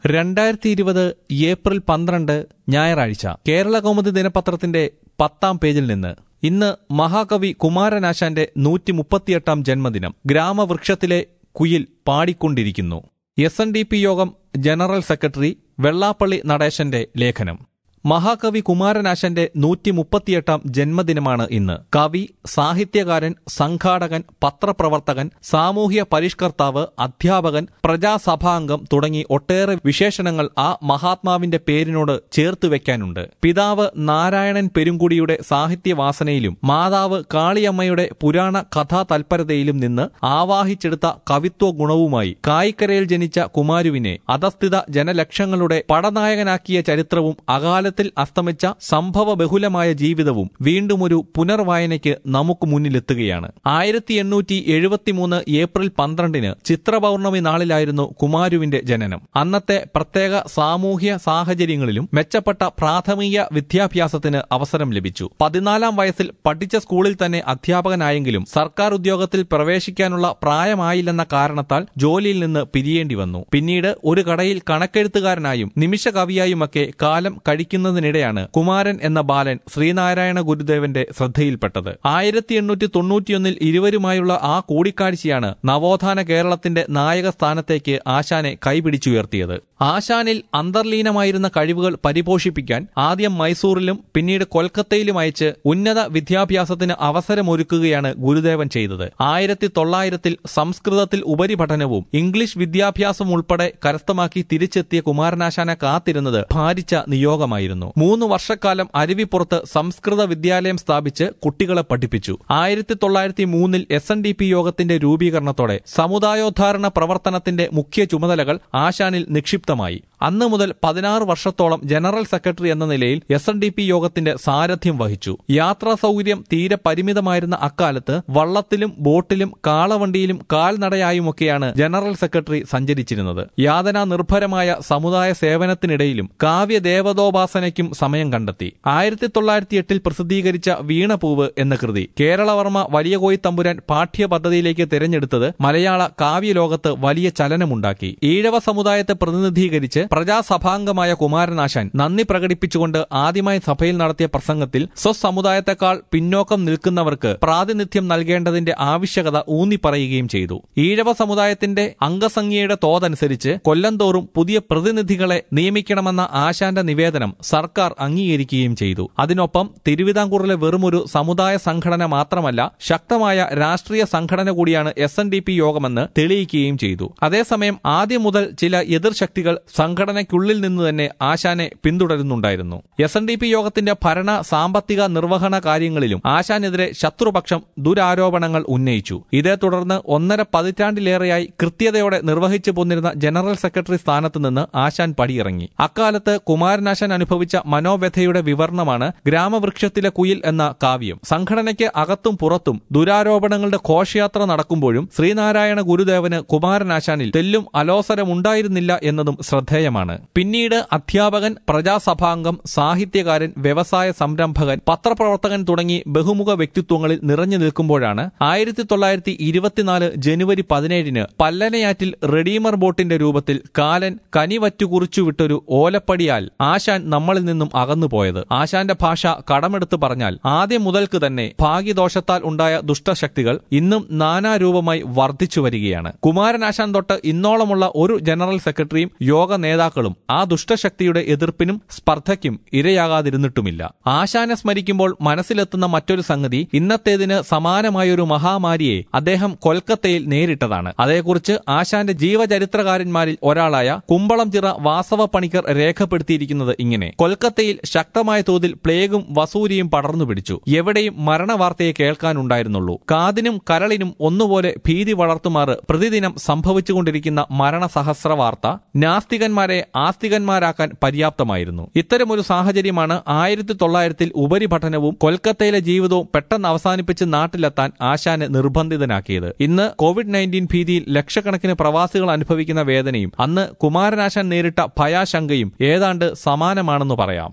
രണ്ടായിരത്തി ഇരുപത് ഏപ്രിൽ പന്ത്രണ്ട് ഞായറാഴ്ച കേരള കൗമുദി ദിനപത്രത്തിന്റെ പത്താം പേജിൽ നിന്ന് ഇന്ന് മഹാകവി കുമാരനാശാന്റെ നൂറ്റി മുപ്പത്തിയെട്ടാം ജന്മദിനം ഗ്രാമവൃക്ഷത്തിലെ കുയിൽ പാടിക്കൊണ്ടിരിക്കുന്നു എസ് എൻ ഡി പി യോഗം ജനറൽ സെക്രട്ടറി വെള്ളാപ്പള്ളി നടേശന്റെ ലേഖനം മഹാകവി കുമാരനാശന്റെ നൂറ്റി മുപ്പത്തിയെട്ടാം ജന്മദിനമാണ് ഇന്ന് കവി സാഹിത്യകാരൻ സംഘാടകൻ പത്രപ്രവർത്തകൻ സാമൂഹ്യ പരിഷ്കർത്താവ് അധ്യാപകൻ പ്രജാസഭാംഗം തുടങ്ങി ഒട്ടേറെ വിശേഷണങ്ങൾ ആ മഹാത്മാവിന്റെ പേരിനോട് ചേർത്ത് വെക്കാനുണ്ട് പിതാവ് നാരായണൻ പെരുങ്കുടിയുടെ സാഹിത്യവാസനയിലും മാതാവ് കാളിയമ്മയുടെ പുരാണ കഥാ തൽപരതയിലും നിന്ന് ആവാഹിച്ചെടുത്ത കവിത്വ ഗുണവുമായി കായിക്കരയിൽ ജനിച്ച കുമാരുവിനെ അധസ്ഥിത ജനലക്ഷങ്ങളുടെ പടനായകനാക്കിയ ചരിത്രവും അകാലത്തിൽ അസ്തമിച്ച സംഭവ ബഹുലമായ ജീവിതവും വീണ്ടും ഒരു പുനർവായനയ്ക്ക് നമുക്ക് മുന്നിലെത്തുകയാണ് ആയിരത്തി എണ്ണൂറ്റി എഴുപത്തിമൂന്ന് ഏപ്രിൽ പന്ത്രണ്ടിന് ചിത്രപൗർണമി നാളിലായിരുന്നു കുമാരുവിന്റെ ജനനം അന്നത്തെ പ്രത്യേക സാമൂഹ്യ സാഹചര്യങ്ങളിലും മെച്ചപ്പെട്ട പ്രാഥമിക വിദ്യാഭ്യാസത്തിന് അവസരം ലഭിച്ചു പതിനാലാം വയസ്സിൽ പഠിച്ച സ്കൂളിൽ തന്നെ അധ്യാപകനായെങ്കിലും സർക്കാർ ഉദ്യോഗത്തിൽ പ്രവേശിക്കാനുള്ള പ്രായമായില്ലെന്ന കാരണത്താൽ ജോലിയിൽ നിന്ന് പിരിയേണ്ടി വന്നു പിന്നീട് ഒരു കടയിൽ കണക്കെഴുത്തുകാരനായും നിമിഷ കവിയായുമൊക്കെ കാലം കഴിക്കുന്നതിനിടെയാണ് കുമാരൻ എന്ന ബാലൻ ശ്രീനാരായണ ഗുരുദേവന്റെ ശ്രദ്ധയിൽപ്പെട്ടത് ആയിരത്തി എണ്ണൂറ്റി തൊണ്ണൂറ്റിയൊന്നിൽ ഇരുവരുമായുള്ള ആ കൂടിക്കാഴ്ചയാണ് നവോത്ഥാന കേരളത്തിന്റെ നായക സ്ഥാനത്തേക്ക് ആശാനെ കൈപിടിച്ചുയർത്തിയത് ആശാനിൽ അന്തർലീനമായിരുന്ന കഴിവുകൾ പരിപോഷിപ്പിക്കാൻ ആദ്യം മൈസൂറിലും പിന്നീട് കൊൽക്കത്തയിലും അയച്ച് ഉന്നത വിദ്യാഭ്യാസത്തിന് അവസരമൊരുക്കുകയാണ് ഗുരുദേവൻ ചെയ്തത് ആയിരത്തി തൊള്ളായിരത്തിൽ സംസ്കൃതത്തിൽ ഉപരിപഠനവും ഇംഗ്ലീഷ് വിദ്യാഭ്യാസം ഉൾപ്പെടെ കരസ്ഥമാക്കി തിരിച്ചെത്തിയ കുമാരനാശാനെ കാത്തിരുന്നത് ഭാരിച്ച നിയോഗമായിരുന്നു മൂന്ന് വർഷക്കാലം അരുവിപ്പുറത്ത് സംസ്കൃത വിദ്യാലയം സ്ഥാപിച്ച് കുട്ടികളെ പഠിപ്പിച്ചു ആയിരത്തി തൊള്ളായിരത്തി മൂന്നിൽ എസ് എൻ ഡി പി യോഗത്തിന്റെ രൂപീകരണത്തോടെ സമുദായോദ്ധാരണ പ്രവർത്തനത്തിന്റെ മുഖ്യ ചുമതലകൾ ആശാനിൽ നിക്ഷിപ്തമായി അന്ന് മുതൽ പതിനാറ് വർഷത്തോളം ജനറൽ സെക്രട്ടറി എന്ന നിലയിൽ എസ് എൻ ഡി പി യോഗത്തിന്റെ സാരഥ്യം വഹിച്ചു യാത്രാ സൗകര്യം തീരെ പരിമിതമായിരുന്ന അക്കാലത്ത് വള്ളത്തിലും ബോട്ടിലും കാളവണ്ടിയിലും കാൽനടയായുമൊക്കെയാണ് ജനറൽ സെക്രട്ടറി സഞ്ചരിച്ചിരുന്നത് യാതനാ നിർഭരമായ സമുദായ സേവനത്തിനിടയിലും കാവ്യ ദേവതോപാസനയ്ക്കും സമയം കണ്ടെത്തി ആയിരത്തി തൊള്ളായിരത്തി എട്ടിൽ പ്രസിദ്ധീകരിച്ച വീണപൂവ് എന്ന കൃതി കേരളവർമ്മ വലിയ കോയി തമ്പുരാൻ പാഠ്യ പദ്ധതിയിലേക്ക് തിരഞ്ഞെടുത്തത് മലയാള കാവ്യലോകത്ത് വലിയ ചലനമുണ്ടാക്കി ഈഴവ സമുദായത്തെ പ്രതിനിധീകരിച്ച് പ്രജാസഭാംഗമായ കുമാരനാശാൻ നന്ദി പ്രകടിപ്പിച്ചുകൊണ്ട് ആദ്യമായി സഭയിൽ നടത്തിയ പ്രസംഗത്തിൽ സ്വസമുദായത്തെക്കാൾ പിന്നോക്കം നിൽക്കുന്നവർക്ക് പ്രാതിനിധ്യം നൽകേണ്ടതിന്റെ ആവശ്യകത ഊന്നിപ്പറയുകയും ചെയ്തു ഈഴവ സമുദായത്തിന്റെ അംഗസംഖ്യയുടെ തോതനുസരിച്ച് കൊല്ലംതോറും പുതിയ പ്രതിനിധികളെ നിയമിക്കണമെന്ന ആശാന്റെ നിവേദനം സർക്കാർ അംഗീകരിക്കുകയും ചെയ്തു അതിനൊപ്പം തിരുവിതാംകൂറിലെ വെറുമൊരു സമുദായ സംഘടന മാത്രമല്ല ശക്തമായ രാഷ്ട്രീയ സംഘടന കൂടിയാണ് എസ് എൻ ഡി പി യോഗമെന്ന് തെളിയിക്കുകയും ചെയ്തു അതേസമയം ആദ്യം മുതൽ ചില എതിർശക്തികൾ സംഘടനയ്ക്കുള്ളിൽ നിന്ന് തന്നെ ആശാനെ പിന്തുടരുന്നുണ്ടായിരുന്നു എസ് എൻ ഡി പി യോഗത്തിന്റെ ഭരണ സാമ്പത്തിക നിർവഹണ കാര്യങ്ങളിലും ആശാനെതിരെ ശത്രുപക്ഷം ദുരാരോപണങ്ങൾ ഉന്നയിച്ചു ഇതേ തുടർന്ന് ഒന്നര പതിറ്റാണ്ടിലേറെയായി കൃത്യതയോടെ നിർവഹിച്ചു പോന്നിരുന്ന ജനറൽ സെക്രട്ടറി സ്ഥാനത്ത് നിന്ന് ആശാൻ പടിയിറങ്ങി അക്കാലത്ത് കുമാരനാശാൻ അനുഭവിച്ച മനോവ്യഥയുടെ വിവരണമാണ് ഗ്രാമവൃക്ഷത്തിലെ കുയിൽ എന്ന കാവ്യം സംഘടനയ്ക്ക് അകത്തും പുറത്തും ദുരാരോപണങ്ങളുടെ ഘോഷയാത്ര നടക്കുമ്പോഴും ശ്രീനാരായണ ഗുരുദേവന് കുമാരനാശാനിൽ തെല്ലും അലോസരമുണ്ടായിരുന്നില്ല എന്നതും ശ്രദ്ധേയമാണ് പിന്നീട് അധ്യാപകൻ പ്രജാസഭാംഗം സാഹിത്യകാരൻ വ്യവസായ സംരംഭകൻ പത്രപ്രവർത്തകൻ തുടങ്ങി ബഹുമുഖ വ്യക്തിത്വങ്ങളിൽ നിറഞ്ഞു നിൽക്കുമ്പോഴാണ് ആയിരത്തി തൊള്ളായിരത്തി ഇരുപത്തിനാല് ജനുവരി പതിനേഴിന് പല്ലനയാറ്റിൽ റെഡീമർ ബോട്ടിന്റെ രൂപത്തിൽ കാലൻ കനിവറ്റു കുറിച്ചു വിട്ടൊരു ഓലപ്പടിയാൽ ആശാൻ നമ്മളിൽ നിന്നും അകന്നുപോയത് ആശാന്റെ ഭാഷ കടമെടുത്ത് പറഞ്ഞാൽ ആദ്യം മുതൽക്ക് തന്നെ ഭാഗ്യദോഷത്താൽ ഉണ്ടായ ദുഷ്ടശക്തികൾ ഇന്നും നാനാരൂപമായി വർദ്ധിച്ചു വരികയാണ് കുമാരനാശാൻ തൊട്ട് ഇന്നോളമുള്ള ഒരു ജനറൽ സെക്രട്ടറിയും യോഗ നേതാക്കളും ആ ദുഷ്ടശക്തിയുടെ എതിർപ്പിനും സ്പർദ്ധയ്ക്കും ഇരയാകാതിരുന്നിട്ടുമില്ല ആശാനെ സ്മരിക്കുമ്പോൾ മനസ്സിലെത്തുന്ന മറ്റൊരു സംഗതി ഇന്നത്തേതിന് സമാനമായൊരു മഹാമാരിയെ അദ്ദേഹം കൊൽക്കത്തയിൽ നേരിട്ടതാണ് അതേക്കുറിച്ച് ആശാന്റെ ജീവചരിത്രകാരന്മാരിൽ ഒരാളായ കുമ്പളം ചിറ വാസവ പണിക്കർ രേഖപ്പെടുത്തിയിരിക്കുന്നത് ഇങ്ങനെ കൊൽക്കത്തയിൽ ശക്തമായ തോതിൽ പ്ലേഗും വസൂരിയും പടർന്നു പിടിച്ചു എവിടെയും മരണവാർത്തയെ കേൾക്കാനുണ്ടായിരുന്നുള്ളൂ കാതിനും കരളിനും ഒന്നുപോലെ ഭീതി വളർത്തുമാറ് പ്രതിദിനം സംഭവിച്ചുകൊണ്ടിരിക്കുന്ന മരണസഹസ്ര വാർത്ത നാസ്തികന്മാരെ ആസ്തികന്മാരാക്കാൻ പര്യാപ്തമായിരുന്നു ഇത്തരമൊരു സാഹചര്യമാണ് ആയിരത്തി തൊള്ളായിരത്തിൽ ഉപരിപഠനവും കൊൽക്കത്തയിലെ ജീവിതവും പെട്ടെന്ന് അവസാനിപ്പിച്ച് നാട്ടിലെത്താൻ ആശാനെ നിർബന്ധിതനാക്കിയത് ഇന്ന് കോവിഡ് നയൻറ്റീൻ ഭീതിയിൽ ലക്ഷക്കണക്കിന് പ്രവാസികൾ അനുഭവിക്കുന്ന വേദനയും അന്ന് കുമാരനാശാൻ നേരിട്ട ഭയാശങ്കയും ഏതാണ്ട് സമാനമാണെന്ന് പറയാം